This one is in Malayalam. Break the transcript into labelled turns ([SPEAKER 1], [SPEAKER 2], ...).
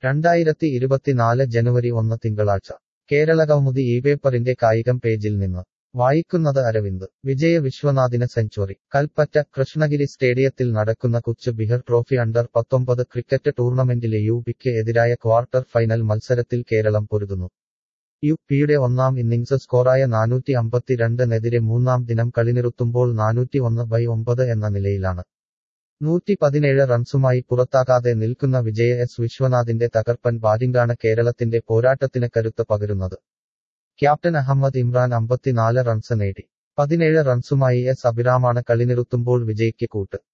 [SPEAKER 1] രണ്ടായിരത്തി ഇരുപത്തിനാല് ജനുവരി ഒന്ന് തിങ്കളാഴ്ച കേരളകൗമുദി ഈ പേപ്പറിന്റെ കായികം പേജിൽ നിന്ന് വായിക്കുന്നത് അരവിന്ദ് വിജയ വിശ്വനാഥിന് സെഞ്ചുറി കൽപ്പറ്റ കൃഷ്ണഗിരി സ്റ്റേഡിയത്തിൽ നടക്കുന്ന കുച്ച് ബിഹർ ട്രോഫി അണ്ടർ പത്തൊമ്പത് ക്രിക്കറ്റ് ടൂർണമെന്റിലെ യു പിക്ക് എതിരായ ക്വാർട്ടർ ഫൈനൽ മത്സരത്തിൽ കേരളം പൊരുതുന്നു യു പിയുടെ ഒന്നാം ഇന്നിംഗ്സ് സ്കോറായ നാനൂറ്റി അമ്പത്തിരണ്ടിനെതിരെ മൂന്നാം ദിനം കളിനിറുത്തുമ്പോൾ നാനൂറ്റി ഒന്ന് ബൈ ഒമ്പത് എന്ന നിലയിലാണ് നൂറ്റി പതിനേഴ് റൺസുമായി പുറത്താകാതെ നിൽക്കുന്ന വിജയ എസ് വിശ്വനാഥിന്റെ തകർപ്പൻ ബാറ്റിംഗാണ് കേരളത്തിന്റെ പോരാട്ടത്തിന് കരുത്ത് പകരുന്നത് ക്യാപ്റ്റൻ അഹമ്മദ് ഇമ്രാൻ അമ്പത്തിനാല് റൺസ് നേടി പതിനേഴ് റൺസുമായി എസ് അഭിറാമാണ് കളിനിറുത്തുമ്പോൾ വിജയ്ക്ക് കൂട്ട്